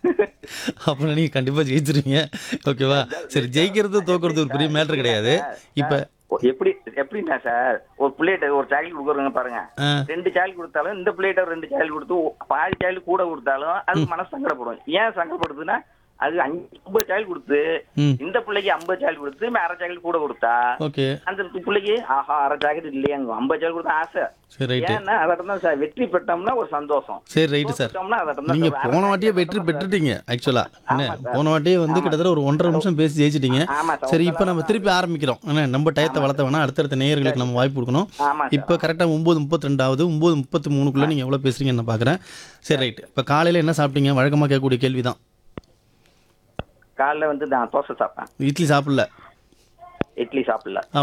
அப்படின்னா நீங்க கண்டிப்பா ஜெயிச்சிருவீங்க ஓகேவா சரி ஜெயிக்கிறது தோக்குறது ஒரு பெரிய மேட்டர் கிடையாது இப்ப ஓ, எப்படி எப்படின்னா சார் ஒரு பிள்ளைகிட்ட ஒரு சாக்லேட் கொடுக்குறோங்க பாருங்க ஆ, ரெண்டு சாக்லேட் கொடுத்தாலும் இந்த பிள்ளைகிட்ட ரெண்டு சாக்லேட் கொடுத்து ஒ- பாதி சாக்லேட் கூட கொடுத்தாலும் அது மனசு சங்கடப்படும் ஏன் சங்கடப்படுதுன்னா அது அஞ்சு ஐம்பது சாக்லேட் கொடுத்து ம் இந்த பிள்ளைக்கு ஐம்பது சாக்லேட் கொடுத்து அரை சாக்லேட் கூட கொடுத்தா ஓகே அந்த பிள்ளைக்கு ஆஹா அரை ஜாக்கெட் இல்லையாங்க ஐம்பது சாக்லேட் கொடுத்தா ஆசை சரி ரைட்டு ஏன்னா அதட்டம் தான் சார் வெற்றி பெற்றோம்னா ஒரு சந்தோஷம் சரி ரைட்டு சார் தோத்துட்டோம்னா அதட்டம் தான் நீங்க சார். வேற போன வாட்டியே சாக்லேட் வெற்றி கொடுத்தா பெற்றுட்டீங்க ஆக்சுவலா என்ன ஆமா சார். போன வாட்டியே வந்து கிட்டத்தட்ட ஒரு ஒன்றரை நிமிஷம் பேசி ஜெயிச்சிட்டீங்க ஆமா சார். சரி இப்போ நம்ம திருப்பி ஆரம்பிக்கிறோம் என்ன நம்ம டயத்தை வளர்த்த வேணா அடுத்தடுத்த நேயர்களுக்கு நம்ம வாய்ப்பு கொடுக்கணும் ஆமா சார். இப்போ கரெக்டாக ஒம்பது முப்பத்தி ரெண்டாவது ஒம்பது முப்பத்தி மூணுக்குள்ளே நீங்கள் எவ்வளோ பேசுறீங்கன்னு நான் பார்க்குறேன் சரி ரைட் இப்போ காலையில் என்ன சாப்பிட்டீங்க வழக்கமாக கேட்கக்கூடிய கேள்வி தான் காலைல வந்து நான் தோசை சாப்பிட்டேன் இட்லி சாப்பிடல இட்லி சாப்பிடல